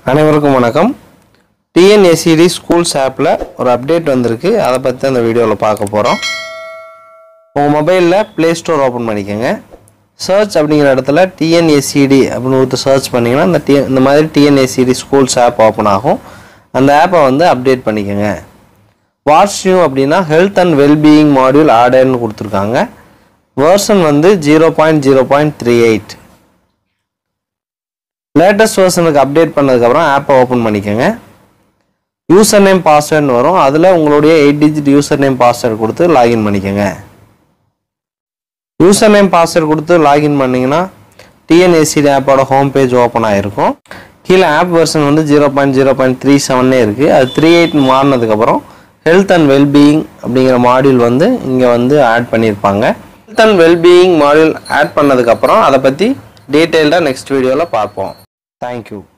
அனைவருக்கும் வணக்கம் டிஎன்எஸ்சிடி ஸ்கூல்ஸ் ஆப்பில் ஒரு அப்டேட் வந்திருக்கு அதை பற்றி அந்த வீடியோவில் பார்க்க போகிறோம் உங்கள் மொபைலில் ப்ளே ஸ்டோர் ஓப்பன் பண்ணிக்கோங்க சர்ச் அப்படிங்கிற இடத்துல டிஎன்எஸ்சிடி அப்படின்னு கொடுத்து சர்ச் பண்ணிங்கன்னா இந்த டி இந்த மாதிரி டிஎன்எஸ்சிடி ஸ்கூல்ஸ் ஆப் ஓப்பன் ஆகும் அந்த ஆப்பை வந்து அப்டேட் பண்ணிக்கோங்க வாட்ஸ் நியூ அப்படின்னா ஹெல்த் அண்ட் வெல்பீயிங் மாடியூல் ஆர்டர்னு கொடுத்துருக்காங்க வேர்ஷன் வந்து zero point zero point three eight latest வெர்ஷனுக்கு அப்டேட் பண்ணதுக்கப்புறம் ஆப்பை ஓப்பன் பண்ணிக்கோங்க யூசர் நேம் பாஸ்வேர்ட்னு வரும் அதில் உங்களுடைய eight digit user name password கொடுத்து லாகின் பண்ணிக்கோங்க யூசர் நேம் பாஸ்வேர்டு கொடுத்து லாகின் பண்ணிங்கன்னா டிஎன்ஏசிடி ஆப்போட ஹோம் பேஜ் ஓப்பன் ஆகிருக்கும் கீழே ஆப் வெர்ஷன் வந்து zero point zero point three செவனே இருக்குது அது த்ரீ எயிட் மாறினதுக்கப்புறம் ஹெல்த் அண்ட் வெல்பீயிங் அப்படிங்கிற மாடியூல் வந்து இங்கே வந்து ஆட் பண்ணியிருப்பாங்க health and wellbeing module add பண்ணதுக்கப்புறம் அதை பற்றி டீட்டெயில்டாக நெக்ஸ்ட் வீடியோவில் பார்ப்போம் தேங்க்யூ